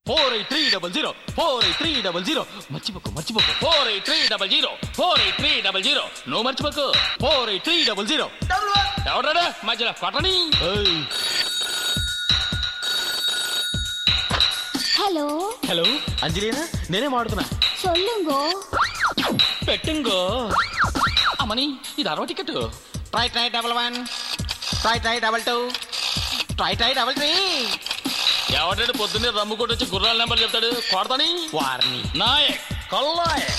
Four eight three double zero four eight three double zero మర్చిపోకు మర్చిపోకు four eight three double zero four eight three double zero నువ్వు మర్చిపోకు four eight three double zero ఎవడా మధ్యలో కొట్టని ఏయ్. Hello hello అంజలినా నేనే మాడుతున్నా சொல்லுங்கோ పెట్టింగో అమ్మని ఇది అరవ ticket three three double one three three double two three three double three ఎవడాడు పొద్దున్నే రమ్ము కొట్టి వచ్చి గుర్రాల నెంబర్ చెప్తాడు కొడతాని వారిని నాయక్ కల్లాయక్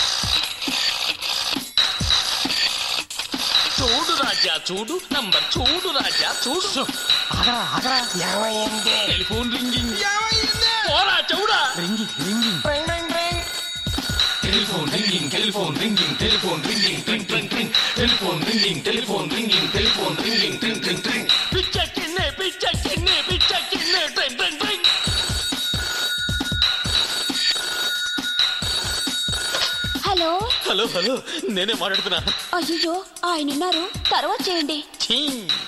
చూడు రాజా చూడు నంబర్ చూడు రాజా చూడు ఆగరా ఆగరా ఏమైంది టెలిఫోన్ రింగింగ్ ఏమైంది పోరా చెవుడా ringing ringing tring tring tring telephone ringing telephone ringing telephone ringing tring tring tring telephone ringing telephone ringing telephone ringing tring tring tring పిచ్చెక్కిన్నే పిచ్చెక్కిన్నే పిచ్చెక్కిన్నే tring tring tring hello hello hello నేనే మాట్లాడుతున్నా అయ్యో ఆయన ఉన్నారు తర్వాత చేయండి ఛీ.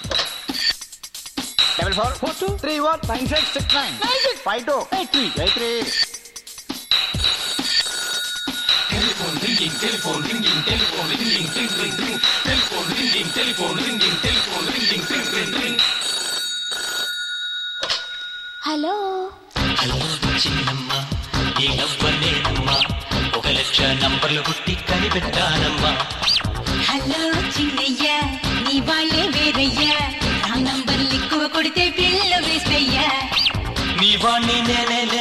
Double four four two three one nine six six nine nine six five two eight three eight three telephone ringing telephone ringing telephone ringing tring tring tring telephone ringing telephone ringing telephone ringing tring tring tring hello hello చిన్నమ్మ ఈ నవ్వనేనమ్మా ఒక లక్ష నంబర్లు పుట్టి కనిపెట్టానమ్మా hello Chinnaiah నీ వాళ్ళే వేరయ్యా ఆ నంబర్లు ఎక్కువ కొడితే పిల్ల వేస్తయ్యా నీ వాణ్ణి నేనేలే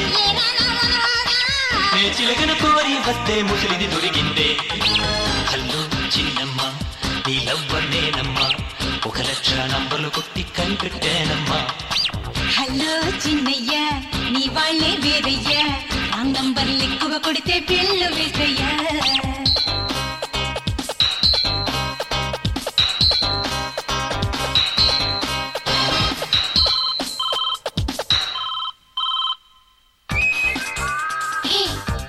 నే చిలకన కోరి వస్తే ముసలిది దొరికిందే హలో చిన్నమ్మ నీ నవ్వనేనమ్మా ఒక లక్ష నంబర్లు కొట్టి కనిపెట్టానమ్మా హలో చిన్నయ్య నీ వాళ్ళే వేరయ్యా ఆ నంబర్లు ఎక్కువ కొడితే పిల్ల వేస్తయ్యా హే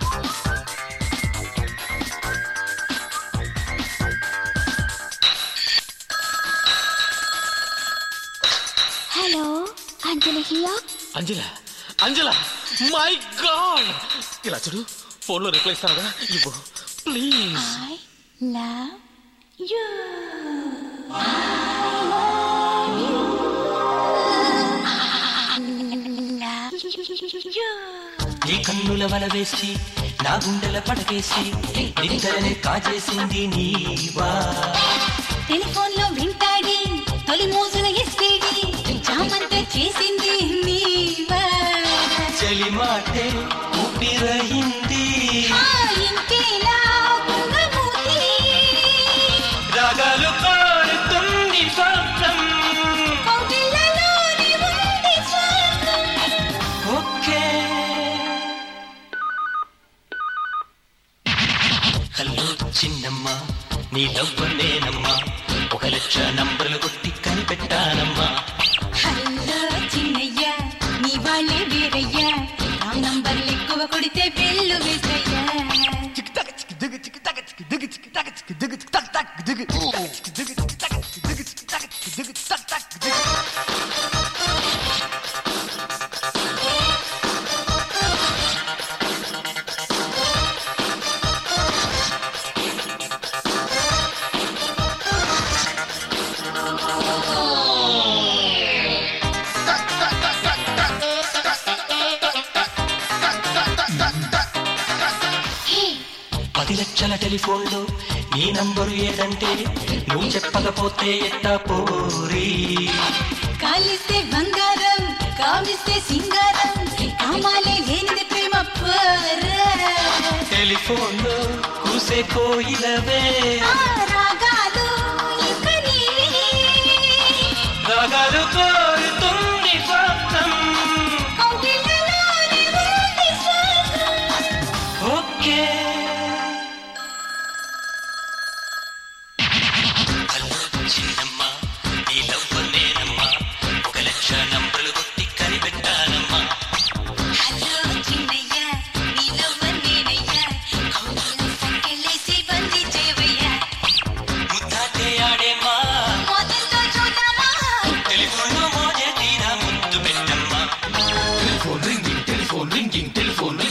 హలో అంజలి హియా అంజల అంజల మై గాడ్ ఇలా చూడు ఫోన్లో రిప్లై ఇస్తాను కదా ఇవ్వు ప్లీజ్ ఐ లవ్ యూ నీ కన్నుల వల వేసి నా గుండెల పడకేసి నిద్రనే కాజేసింది నీవా టెలిఫోన్ లో వింటాడి తొలి మోజుల ఎస్టీడి జామంత చేసింది నీవా చలి మాటే ఊపిరయింది ఆ ఇంకేలా పొంగమూతి రాగాలు కోరుతుంది స్వర్గం కౌగిళ్ళలోని ఉంది స్వర్గం ఓకే హలో చిన్నమ్మ నీ నవ్వనేనమ్మా ఒక లక్ష నంబర్లు కొట్టి కనిపెట్టానమ్మా హలో చిన్నయ్య నీ వాళ్ళే వేరయ్యా నా నంబర్లు ఎక్కువ కొడితే బిల్లు వేసయ్యా హే పది లక్షల టెలిఫోన్లో నీ నంబరు ఏదంటే నువ్వు చెప్పకపోతే ఎట్టా పోరీ కాలిస్తే బంగారం కామిస్తే సింగారం కామాలే లేనిది ప్రేమ పోరా. టెలిఫోన్లో కూసే కోయిలవే ఆ రాగాలు ఇక నీవే. రాగాలు కోరుతుంది స్వర్గం కౌగిళ్ళలోని ఉంది స్వర్గం. ఓకే హలో చిన్నమ్మ నీ లవ్వనేనమ్మా ఒక లక్ష నంబర్లు కొట్టి కనిపెట్టానమ్మా హలో చిన్నయ్య నీ లవ్వ నేనయ్యా కౌగిళ్ళ సంకెళ్ళేసి బందీ చేయవయ్యా రింగ్ టెలిఫోన్